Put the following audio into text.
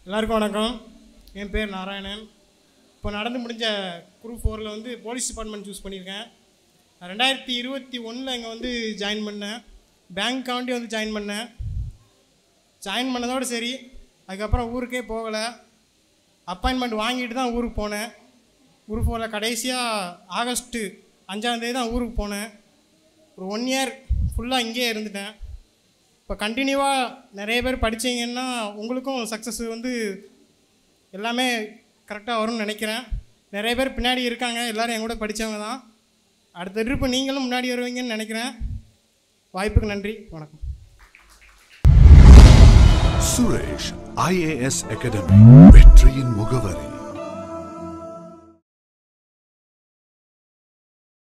எல்லாருக்கும் வணக்கம் என் பேர் நாராயணன் இப்போ நடந்து முடிஞ்ச குரூப் ஃபோரில் வந்து போலீஸ் டிபார்ட்மெண்ட் சூஸ் பண்ணியிருக்கேன் நான் ரெண்டாயிரத்தி இருபத்தி ஒன்றில் இங்கே வந்து ஜாயின் பண்ணேன் பேங்க்காண்டி வந்து ஜாயின் பண்ணேன் ஜாயின் பண்ணதோடு சரி அதுக்கப்புறம் ஊருக்கே போகலை அப்பாயின்மெண்ட் வாங்கிட்டு தான் ஊருக்கு போனேன் குரூப் ஃபோரில் கடைசியாக ஆகஸ்ட்டு அஞ்சாந்தேதி தான் ஊருக்கு போனேன் ஒரு ஒன் இயர் ஃபுல்லாக இங்கேயே இருந்துட்டேன் இப்போ கண்டினியூவாக நிறைய பேர் படிச்சீங்கன்னா உங்களுக்கும் சக்ஸஸ் வந்து எல்லாமே கரெக்டாக வரும்னு நினைக்கிறேன் நிறைய பேர் பின்னாடி இருக்காங்க எல்லோரும் என் கூட படித்தவங்க தான் அடுத்த ட்ரிப்பு நீங்களும் முன்னாடி வருவீங்கன்னு நினைக்கிறேன் வாய்ப்புக்கு நன்றி வணக்கம் சுரேஷ் ஐஏஎஸ் அகாடமி வெற்றியின் முகவரி